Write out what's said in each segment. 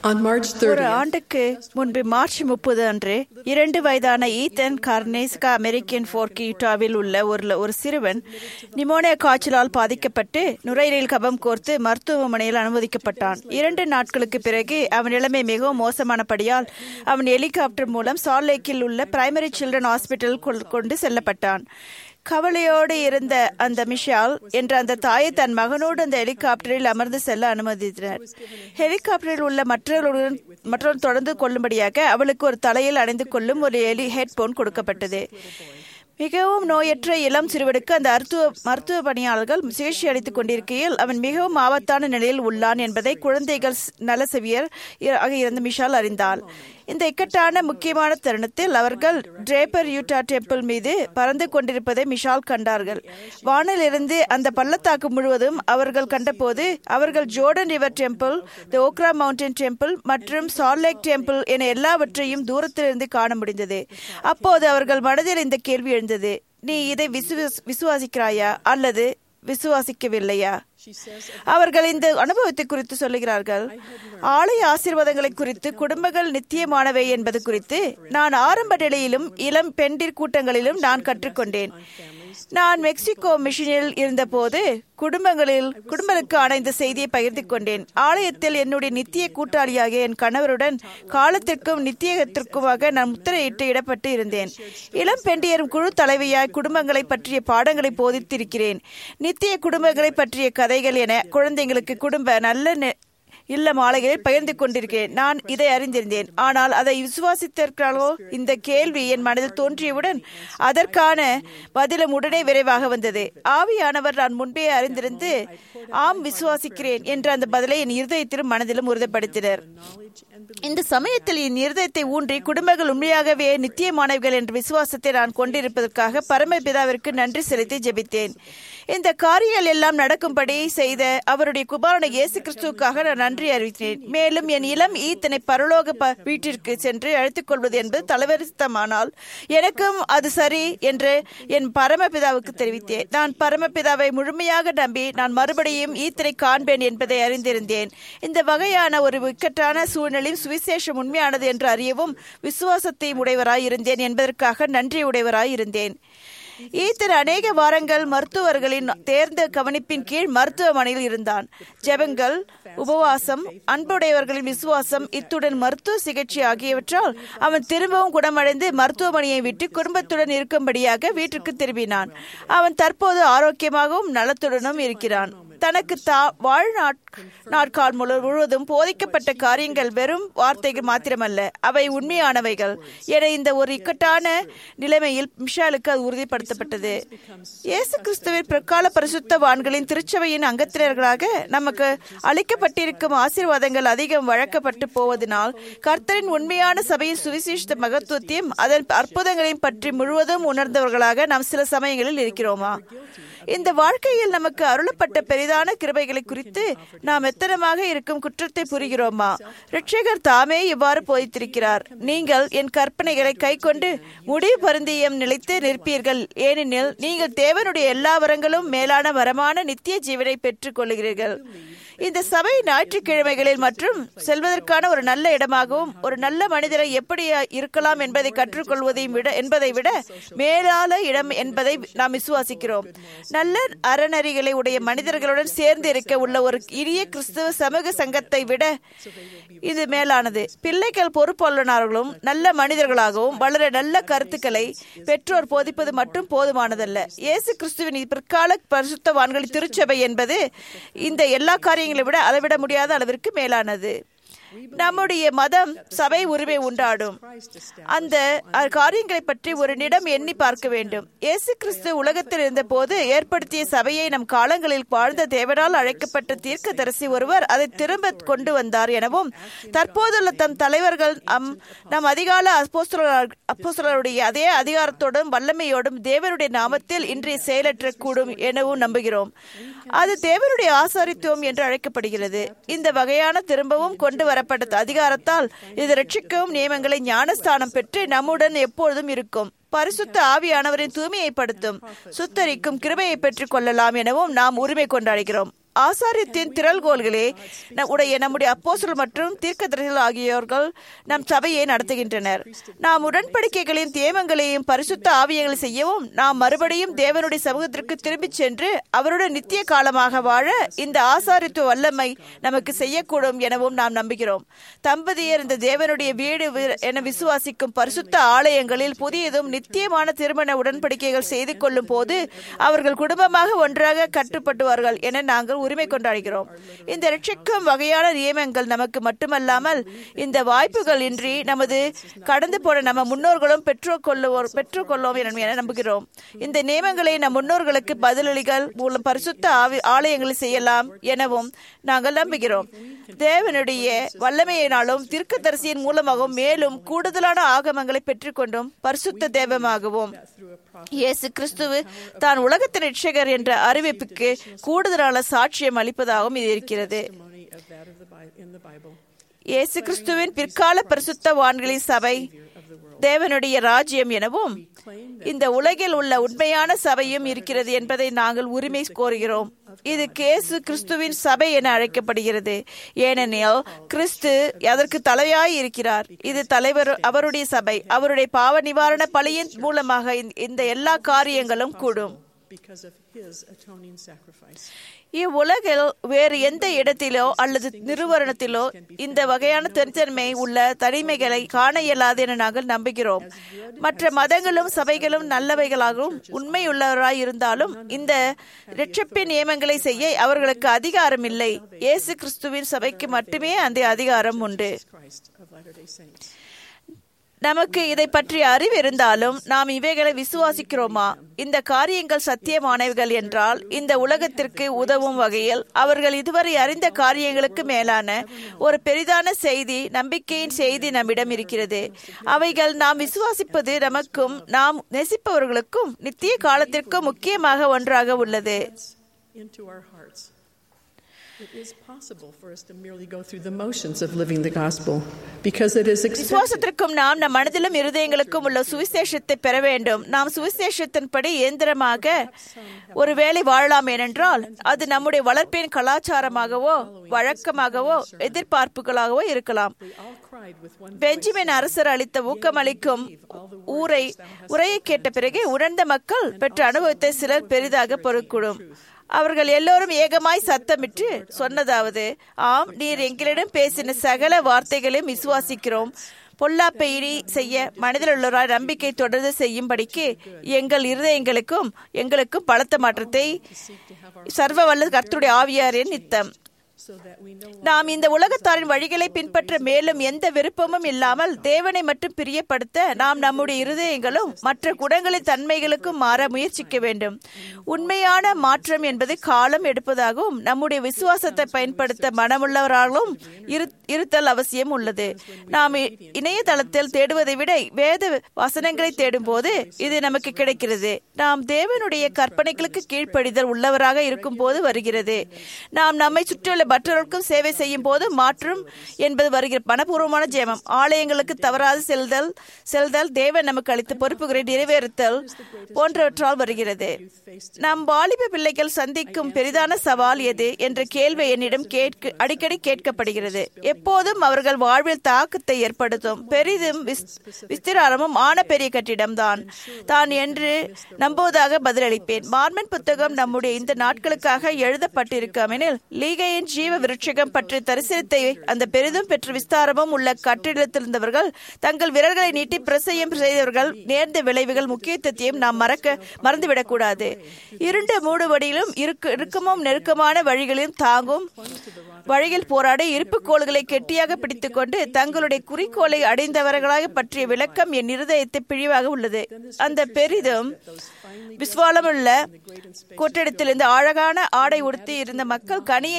On March ஒரு 30th, ஆண்டுக்கு முன்பு மார்ச் முப்பது அன்று இரண்டு வயதான ஈத்தன் கார்னேஸ்கா அமெரிக்கன் ஃபோர்க் யூட்டாவில் உள்ள ஒரு ஒரு சிறுவன் நிமோனியா காய்ச்சலால் பாதிக்கப்பட்டு நுரையீரல் கபம் கோர்த்து மருத்துவமனையில் அனுமதிக்கப்பட்டான் இரண்டு நாட்களுக்கு பிறகு அவன் நிலைமை மிகவும் மோசமானபடியால் அவன் ஹெலிகாப்டர் மூலம் சால்லேக்கில் உள்ள பிரைமரி சில்ட்ரன் ஹாஸ்பிட்டல் கொண்டு செல்லப்பட்டான் கவலையோடு இருந்த அந்த மிஷால் என்ற அந்த தாயை தன் மகனோடு அந்த ஹெலிகாப்டரில் அமர்ந்து செல்ல அனுமதித்தனர் ஹெலிகாப்டரில் உள்ள மற்றவர்களுடன் மற்றவர்கள் தொடர்ந்து கொள்ளும்படியாக அவளுக்கு ஒரு தலையில் அணிந்து கொள்ளும் ஒரு எலி ஹெட்போன் கொடுக்கப்பட்டது மிகவும் நோயற்ற இளம் சிறுவனுக்கு அந்த மருத்துவ மருத்துவ பணியாளர்கள் சிகிச்சை அளித்துக் கொண்டிருக்கையில் அவன் மிகவும் ஆபத்தான நிலையில் உள்ளான் என்பதை குழந்தைகள் நல செவியர் ஆக இருந்த மிஷால் அறிந்தாள் இந்த இக்கட்டான முக்கியமான தருணத்தில் அவர்கள் டிரேப்பர் யூட்டா டெம்பிள் மீது பறந்து கொண்டிருப்பதை மிஷால் கண்டார்கள் வானிலிருந்து அந்த பள்ளத்தாக்கு முழுவதும் அவர்கள் கண்டபோது அவர்கள் Jordan River Temple the Oquirrh Mountain Temple மற்றும் சால்லேக் டெம்பிள் என எல்லாவற்றையும் தூரத்திலிருந்து காண முடிந்தது அப்போது அவர்கள் மனதில் இந்த கேள்வி எழுந்தது நீ இதை விசுவாஸ் விசுவாசிக்கிறாயா அல்லது விசுவாசிக்கவில்லையா அவர்கள் இந்த அனுபவத்தை குறித்து சொல்லுகிறார்கள் ஆலய ஆசீர்வாதங்களை குறித்து குடும்பங்கள் நித்தியமானவை என்பது குறித்து நான் ஆரம்ப நிலையிலும் இளம் பெண்டிர் கூட்டங்களிலும் நான் கற்றுக்கொண்டேன் நான் மெக்சிகோ மிஷனில் இருந்தபோது குடும்பங்களில் குடும்பங்களுக்கான இந்த செய்தியை பகிர்ந்து கொண்டேன் ஆலயத்தில் என்னுடைய நித்திய கூட்டாளியாகிய என் கணவருடன் காலத்திற்கும் நித்தியத்திற்குமாக நான் முத்திரையிட்டு இடப்பட்டு இருந்தேன் இளம் பெண்டியரும் குழு தலைவியாய் குடும்பங்களை பற்றிய பாடங்களை போதித்திருக்கிறேன் நித்திய குடும்பங்களை பற்றிய கதைகள் என குழந்தைங்களுக்கு குடும்ப நல்ல இல்ல மாலைகளில் பகிர்ந்து கொண்டிருக்கிறேன் நான் இதை அறிந்திருந்தேன் ஆனால் அதை விசுவாசித்திருக்கிறாளோ இந்த கேள்வி என் மனதில் தோன்றியவுடன் அதற்கான பதிலும் உடனே விரைவாக வந்தது ஆவியானவர் நான் முன்பே அறிந்திருந்து ஆம் விசுவாசிக்கிறேன் என்ற அந்த பதிலை என் இருதயத்திலும் மனதிலும் உறுதிப்படுத்தினர் இந்த சமயத்தில் என் இருதயத்தை ஊன்றி குடும்பங்கள் உண்மையாகவே நித்தியமானவர்கள் என்ற விசுவாசத்தை நான் கொண்டிருப்பதற்காக பரமபிதாவிற்கு நன்றி செலுத்தி ஜெபித்தேன் இந்த காரியங்கள் எல்லாம் நடக்கும்படி செய்த அவருடைய குமாரன இயேசு கிறிஸ்துவுக்காக நான் நன்றி அறிவித்தேன் மேலும் என் இளம் ஈத்தனை பரலோக வீட்டிற்கு சென்று அழைத்துக் கொள்வது என்பது தலைவரித்தமானால் எனக்கும் அது சரி என்று என் பரமபிதாவுக்கு தெரிவித்தேன் நான் பரமபிதாவை முழுமையாக நம்பி நான் மறுபடியும் ஈத்தனை காண்பேன் என்பதை அறிந்திருந்தேன் இந்த வகையான ஒரு இக்கட்டான சூழ்நிலையும் சுவிசேஷம் உண்மையானது என்று அறியவும் விசுவாசத்தையும் உடையவராய் இருந்தேன் என்பதற்காக நன்றி உடையவராய் இருந்தேன் ஈத்தர் அநேக வாரங்கள் மருத்துவர்களின் தேர்ந்த கவனிப்பின் கீழ் மருத்துவமனையில் இருந்தான் ஜெபங்கள் உபவாசம் அன்புடையவர்களின் விசுவாசம் இத்துடன் மருத்துவ சிகிச்சை ஆகியவற்றால் அவன் திரும்பவும் குணமடைந்து மருத்துவமனையை விட்டு குடும்பத்துடன் இருக்கும்படியாக வீட்டிற்கு திரும்பினான் அவன் தற்போது ஆரோக்கியமாகவும் நலத்துடனும் இருக்கிறான் தனக்கு தா வாழ்நாட் நாட்கால் முழுவதும் போதிக்கப்பட்ட காரியங்கள் வெறும் வார்த்தைகள் மாத்திரமல்ல அவை உண்மையானவைகள் என இந்த ஒரு இக்கட்டான நிலைமையில் மிஷாலுக்கு அது உறுதிப்படுத்தப்பட்டது இயேசு கிறிஸ்துவின் பிற்கால பரிசுத்தவான்களின் திருச்சபையின் அங்கத்தினர்களாக நமக்கு அளிக்கப்பட்டிருக்கும் ஆசீர்வாதங்கள் அதிகம் வழக்கப்பட்டு போவதனால் கர்த்தரின் உண்மையான சபையின் சுவிசேஷ மகத்துவத்தையும் அதன் அற்புதங்களையும் பற்றி முழுவதும் உணர்ந்தவர்களாக நாம் சில சமயங்களில் இருக்கிறோமா இந்த வாழ்க்கையில் நமக்கு அருளப்பட்ட பெரிதான கிருபைகளை குறித்து நாம் எத்தனமாக இருக்கும் குற்றத்தை புரிகிறோமா ரிட்சகர் தாமே இவ்வாறு போதித்திருக்கிறார் நீங்கள் என் கற்பனைகளை கை கொண்டு முடிவு பருந்தியம் நிலைத்து நிற்பீர்கள் ஏனெனில் நீங்கள் தேவனுடைய எல்லா வரங்களும் மேலான வரமான நித்திய ஜீவனை பெற்றுக் கொள்கிறீர்கள் இந்த சபை ஞாயிற்றுக்கிழமைகளில் மற்றும் செல்வதற்கான ஒரு நல்ல இடமாகவும் ஒரு நல்ல மனிதரை எப்படி இருக்கலாம் என்பதை கற்றுக்கொள்வதையும் விட என்பதை விட மேலான இடம் என்பதை நாம் விசுவாசிக்கிறோம் நல்ல அறநறிகளை உடைய மனிதர்களுடன் சேர்ந்து இருக்க உள்ள ஒரு இனிய கிறிஸ்துவ சமூக சங்கத்தை விட இது மேலானது பிள்ளைகள் பொறுப்பாளர்களும் நல்ல மனிதர்களாகவும் வளர நல்ல கருத்துக்களை பெற்றோர் போதிப்பது மட்டும் போதுமானதல்ல இயேசு கிறிஸ்துவின் பிற்கால பரிசுத்தவான்களின் திருச்சபை என்பது இந்த எல்லா காரியங்களை விட அளவிட முடியாத அளவிற்கு மேலானது நம்முடைய மதம் சபை உரிமை உண்டாடும் அந்த காரியங்களை பற்றி ஒரு நிடம் எண்ணி பார்க்க வேண்டும் இயேசு கிறிஸ்து உலகத்தில் இருந்த போது ஏற்படுத்திய சபையை நம் காலங்களில் வாழ்ந்த தேவனால் அழைக்கப்பட்ட தீர்க்க தரிசி ஒருவர் அதை திரும்ப கொண்டு வந்தார் எனவும் தற்போதுள்ள தம் தலைவர்கள் நம் அதிகால அப்போஸ்தலருடைய அதே அதிகாரத்தோடும் வல்லமையோடும் தேவனுடைய நாமத்தில் இன்றைய செயலற்ற கூடும் எனவும் நம்புகிறோம் அது தேவனுடைய ஆசாரித்துவம் என்று அழைக்கப்படுகிறது இந்த வகையான திரும்பவும் கொண்டு வரப்பட்ட அதிகாரத்தால் இது ரட்சிக்கவும் நியமங்களை ஞானஸ்தானம் பெற்று நம்முடன் எப்பொழுதும் இருக்கும் பரிசுத்த ஆவியானவரின் தூய்மையை படுத்தும் சுத்தரிக்கும் கிருபையை பெற்றுக் கொள்ளலாம் எனவும் நாம் உரிமை கொண்டாடுகிறோம் ஆசாரியத்தின் திரள்கோள்களே உடைய நம்முடைய அப்போசல் மற்றும் தீர்க்கதரிசிகள் ஆகியோர்கள் நம் சபையை நடத்துகின்றனர் நாம் உடன்படிக்கைகளின் தேவங்களையும் பரிசுத்த ஆவியங்களை செய்யவும் நாம் மறுபடியும் தேவனுடைய சமூகத்திற்கு திரும்பிச் சென்று அவருடன் நித்திய காலமாக வாழ இந்த ஆசாரித்துவ வல்லமை நமக்கு செய்யக்கூடும் எனவும் நாம் நம்புகிறோம் தம்பதியர் இந்த தேவனுடைய வீடு என விசுவாசிக்கும் பரிசுத்த ஆலயங்களில் புதியதும் நித்தியமான திருமண உடன்படிக்கைகள் செய்து கொள்ளும் போது அவர்கள் குடும்பமாக ஒன்றாக கட்டுப்பட்டுவார்கள் என நாங்கள் உரிமை கொண்டாடுகிறோம் இந்த ரட்சிக்கும் வகையான நியமங்கள் நமக்கு மட்டுமல்லாமல் இந்த வாய்ப்புகள் இன்றி நமது கடந்து போன நம்ம முன்னோர்களும் பெற்றுக்கொள்ளுவோர் பெற்றுக்கொள்ளும் என நம்புகிறோம் இந்த நியமங்களை நம் முன்னோர்களுக்கு பதிலளிகள் மூலம் பரிசுத்த ஆவி ஆலயங்களை செய்யலாம் எனவும் நாங்கள் நம்புகிறோம் தேவனுடைய வல்லமையினாலும் தீர்க்கதரிசியின் மூலமாகவும் மேலும் கூடுதலான ஆகமங்களை பெற்றுக்கொண்டும் பரிசுத்த தேவமாகவும் இயேசு கிறிஸ்துவு தான் உலகத்தின் ரட்சகர் என்ற அறிவிப்புக்கு கூடுதலான சாட்சியம் அளிப்பதாகவும் இது இருக்கிறது இயேசு கிறிஸ்துவின் பிற்கால பரிசுத்தவான்களின் சபை தேவனுடைய ராஜ்யம் எனவும் இந்த உலகில் உள்ள உண்மையான சபையும் இருக்கிறது என்பதை நாங்கள் உரிமை கோருகிறோம் இது கேசு கிறிஸ்துவின் சபை என அழைக்கப்படுகிறது ஏனெனில் கிறிஸ்து அதற்கு தலையாய் இருக்கிறார் இது தலைவர் அவருடைய சபை அவருடைய பாவ நிவாரண பலியின் மூலமாக இந்த எல்லா காரியங்களும் கூடும் இவ்வுலகில் வேறு எந்த இடத்திலோ அல்லது நிறுவனத்திலோ இந்த வகையான தனித்தன்மை உள்ள தனிமைகளை காண இயலாது என நாங்கள் நம்புகிறோம் மற்ற மதங்களும் சபைகளும் நல்லவைகளாகவும் உண்மையுள்ளவராய் இருந்தாலும் இந்த இரட்சப்பின் நியமங்களை செய்ய அவர்களுக்கு அதிகாரம் இல்லை இயேசு கிறிஸ்துவின் சபைக்கு மட்டுமே அந்த அதிகாரம் உண்டு நமக்கு இதை பற்றி அறிவு இருந்தாலும் நாம் இவைகளை விசுவாசிக்கிறோமா இந்த காரியங்கள் சத்தியமானவைகள் என்றால் இந்த உலகத்திற்கு உதவும் வகையில் அவர்கள் இதுவரை அறிந்த காரியங்களுக்கு மேலான ஒரு பெரிதான செய்தி நம்பிக்கையின் செய்தி நம்மிடம் இருக்கிறது அவைகள் நாம் விசுவாசிப்பது நமக்கும் நாம் நேசிப்பவர்களுக்கும் நித்திய காலத்திற்கும் முக்கியமாக ஒன்றாக உள்ளது It is possible for us to merely go through the motions of living the gospel because it is expected. விசுவாசத்திற்கும் நாம் நம் மனதிலும் இருதயங்களுக்கும் உள்ள சுவிசேஷத்தை பெற வேண்டும் நாம் சுவிசேஷத்தின்படி இயந்திரமாக ஒருவேளை வாழலாம் ஏனென்றால் அது நம்முடைய வளர்ப்பின் கலாச்சாரமாகவோ வழக்கமாகவோ எதிர்பார்ப்புகளாகவோ இருக்கலாம் பெஞ்சமின் அரசர் அளித்த ஊக்கமளிக்கும் ஊரை உரையை கேட்ட பிறகு உணர்ந்த மக்கள் பெற்ற அனுபவத்தை சிலர் பெரிதாக பொறுக்கூடும் அவர்கள் எல்லோரும் ஏகமாய் சத்தமிட்டு சொன்னதாவது ஆம் நீர் எங்களிடம் பேசின சகல வார்த்தைகளையும் விசுவாசிக்கிறோம் பொல்லாப்பெயிரி செய்ய மனிதர்களுள்ளார் நம்பிக்கை தொடர்ந்து செய்யும்படிக்கு எங்கள் இருதயங்களுக்கும் எங்களுக்கும் பலத்த மாற்றத்தை சர்வ வல்ல கர்த்தருடைய ஆவியாரின் நித்தம் நாம் இந்த உலகத்தாரின் வழிகளை பின்பற்ற மேலும் எந்த விருப்பமும் இல்லாமல் தேவனை மட்டும் பிரியப்படுத்த நாம் நம்முடைய இருதயங்களும் மற்ற குணங்களின் தன்மைகளுக்கும் மாற முயற்சிக்க வேண்டும் உண்மையான மாற்றம் என்பது காலம் எடுப்பதாகவும் நம்முடைய விசுவாசத்தை பயன்படுத்த மனமுள்ளவராகவும் இருத்தல் அவசியம் உள்ளது நாம் இணையதளத்தில் தேடுவதை விட வேத வசனங்களை தேடும் போது இது நமக்கு கிடைக்கிறது நாம் தேவனுடைய கற்பனைகளுக்கு கீழ்ப்படிதல் உள்ளவராக இருக்கும் போது வருகிறது நாம் நம்மை சுற்றியுள்ள மற்றவர்களுக்கும் சேவை செய்யும் போது மாற்றும் என்பது வருகிற மனப்பூர்வமான ஜெபம் ஆலயங்களுக்கு தவறாது செல்தல் செல்தல் தேவன் நமக்கு அளித்த பொறுப்புகளை நிறைவேறுத்தல் போன்றவற்றால் வருகிறது நம் வாலிப பிள்ளைகள் சந்திக்கும் பெரிதான சவால் எது என்ற கேள்வி என்னிடம் கேட்க அடிக்கடி கேட்கப்படுகிறது எப்போதும் அவர்கள் வாழ்வில் தாக்கத்தை ஏற்படுத்தும் பெரிதும் விஸ்திராரமும் ஆன பெரிய கட்டிடம் தான் தான் என்று நம்புவதாக பதிலளிப்பேன் மார்மன் புத்தகம் நம்முடைய இந்த நாட்களுக்காக எழுதப்பட்டிருக்கும் எனில் லீகையின் ஜீவ விருட்சகம் பற்றி தரிசனத்தை அந்த பெரிதும் பெற்ற விஸ்தாரமும் உள்ள கட்டிடத்திலிருந்தவர்கள் தங்கள் விரல்களை நீட்டி பிரசையம் செய்தவர்கள் நேர்ந்த விளைவுகள் முக்கியத்துவத்தையும் நாம் மறக்க மறந்துவிடக்கூடாது இருண்ட மூடுவடியிலும் இறுக்கமும் நெருக்கமான வழிகளிலும் தாங்கும் வழியில் போராடி இருப்பு கோள்களை கெட்டியாக பிடித்துக்கொண்டு தங்களுடைய குறிக்கோளை அடைந்தவர்களாக பற்றிய விளக்கம் என் இருதயத்தை பிழிவாக உள்ளது அந்த பெரிதும் விஸ்வாலமுள்ள கொட்டடத்திலிருந்து அழகான ஆடை உடுத்தி இருந்த மக்கள் கனியை புசிக்கிற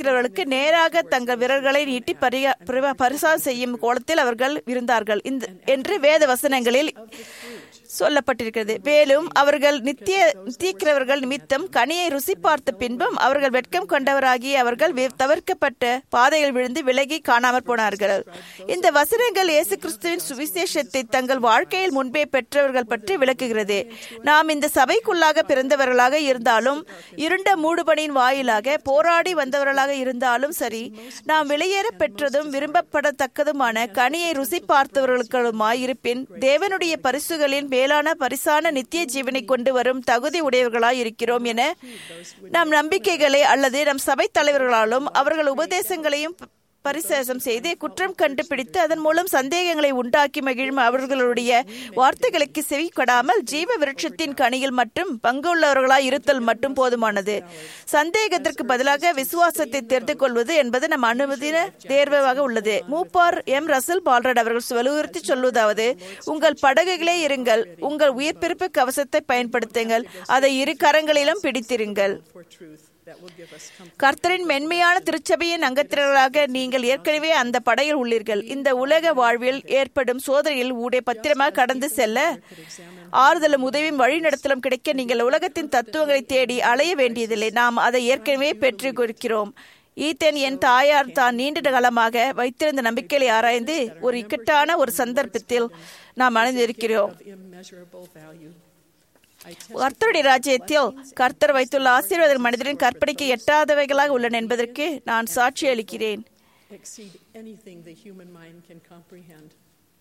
இருக்கிறவர்களுக்கு நேராக தங்கள் விரல்களை நீட்டி பரியா- பரிவா- பரிசாரம் செய்யும் கோலத்தில் அவர்கள் இருந்தார்கள் இந்த என்று வேத வசனங்களில் சொல்லப்பட்டிருக்கிறது மேலும் அவர்கள் நித்திய நித்தியக்கிறவர்கள் நிமித்தம் கனியை ருசி பார்த்த பின்பும் அவர்கள் வெட்கம் கொண்டவராகி அவர்கள் வி- தவிர்க்கப்பட்ட பாதையில் விழுந்து விலகி காணாமற் போனார்கள் இந்த வசனங்கள் இயேசு கிறிஸ்துவின் சுவிசேஷத்தை தங்கள் வாழ்க்கையில் முன்பே பெற்றவர்கள் பற்றி விளக்குகிறது நாம் இந்த சபைக்குள்ளாக பிறந்தவர்களாக இருந்தாலும் இருண்ட மூடுபனியின் வாயிலாக போராடி வந்தவர்களாக இருந்தாலும் சரி நாம் வெளியேற பெற்றதும் விரும்பப்படத்தக்கதுமான கனியை ருசி பார்த்தவர்களுக்குமாய் இருப்பின் தேவனுடைய பரிசுகளின் மேலான பரிசான நித்திய ஜீவனை கொண்டு வரும் தகுதி உடையவர்களாய் இருக்கிறோம் என நம் நம்பிக்கைகளை அல்லது நம் சபை தலைவர்களாலும் அவர்கள் உபதேசங்களையும் ப- பரிசேசம் செய்து குற்றம் கண்டுபிடித்து அதன் மூலம் சந்தேகங்களை உண்டாக்கி மகிழும் அவர்களுடைய வார்த்தைகளுக்கு செவி கொடாமல் ஜீவ விருட்சத்தின் கனியில் மட்டும் பங்குள்ளவர்களாய் இருத்தல் மட்டும் போதுமானது சந்தேகத்திற்கு பதிலாக விசுவாசத்தை தெரிந்து கொள்வது என்பது நம் அனுமதின தேர்வாக உள்ளது மூப்பார் எம் ரசல் பால்ரட் அவர்கள் வலியுறுத்தி சொல்வதாவது உங்கள் படகுகளே இருங்கள் உங்கள் உயிர்ப்பிறப்பு கவசத்தை பயன்படுத்துங்கள் அதை இரு கரங்களிலும் பிடித்திருங்கள் for truth that will give us comfort. கர்த்தரின் மென்மையான திருச்சபையின் அங்கத்தினராக நீங்கள் ஏற்கனவே அந்த படையில் உள்ளீர்கள் இந்த உலக வாழ்வில் ஏற்படும் சோதனையில் ஊடே பத்திரமாக கடந்து செல்ல ஆறுதலும் உதவியும் வழிநடத்தலும் கிடைக்க நீங்கள் உலகத்தின் தத்துவங்களை தேடி அலைய வேண்டியதில்லை நாம் அதை ஏற்கனவே பெற்றுக் கொடுக்கிறோம் ஈத்தன் என் தாயார் தான் நீண்ட காலமாக வைத்திருந்த நம்பிக்கைகளை ஆராய்ந்து ஒரு இக்கட்டான ஒரு சந்தர்ப்பத்தில் நாம் அணிந்திருக்கிறோம் Of immeasurable value. I test கர்த்தருடைய ராஜ்யத்தில் கர்த்தர் வைத்துள்ள ஆசீர்வாதம் மனிதரின் கற்பனைக்கு எட்டாதவைகளாக உள்ளன என்பதற்கு நான் சாட்சி அளிக்கிறேன் exceed anything the human mind can comprehend.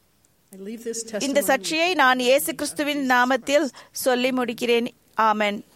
I leave this இந்த testimony சாட்சியை நான் இயேசு கிறிஸ்துவின் நாமத்தில் சொல்லி முடிக்கிறேன் ஆமென்